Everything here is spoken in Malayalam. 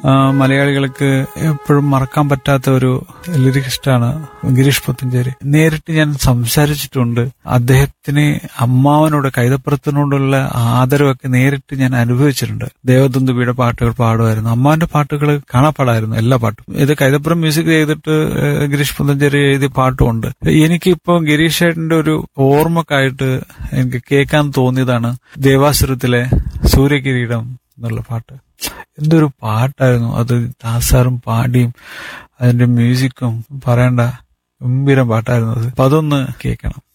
ആ, മലയാളികൾക്ക് എപ്പോഴും മറക്കാൻ പറ്റാത്ത ഒരു ലിറിക്സ്റ്റാണ് ഗിരീഷ് പുത്തഞ്ചേരി നേരിട്ട് ഞാൻ സംസാരിച്ചിട്ടുണ്ട് അദ്ദേഹത്തിന് അമ്മാവനോട് കൈതപ്പുറത്തിനോടുള്ള ആദരവൊക്കെ നേരിട്ട് ഞാൻ അനുഭവിച്ചിട്ടുണ്ട് ദേവദന്തുബിയുടെ പാട്ടുകൾ പാടുമായിരുന്നു അമ്മാവന്റെ പാട്ടുകൾ കാണാപ്പാടായിരുന്നു എല്ലാ പാട്ടും ഇത് കൈതപ്പുറം മ്യൂസിക് ചെയ്തിട്ട് ഏഹ്, ഗിരീഷ് പുത്തഞ്ചേരി എഴുതിയ പാട്ടുമുണ്ട് എനിക്കിപ്പോ ഗിരീഷ് ചേട്ടന്റെ ഒരു ഓർമ്മക്കായിട്ട് എനിക്ക് കേൾക്കാൻ തോന്നിയതാണ് ദേവാസുരത്തിലെ സൂര്യകിരീടം എന്നുള്ള പാട്ട് എന്തൊരു പാട്ടായിരുന്നു അത് ദാസാറും പാടിയും അതിന്റെ മ്യൂസിക്കും പറയണ്ട ഗംഭീരം പാട്ടായിരുന്നു അത് അപ്പൊ അതൊന്ന് കേൾക്കണം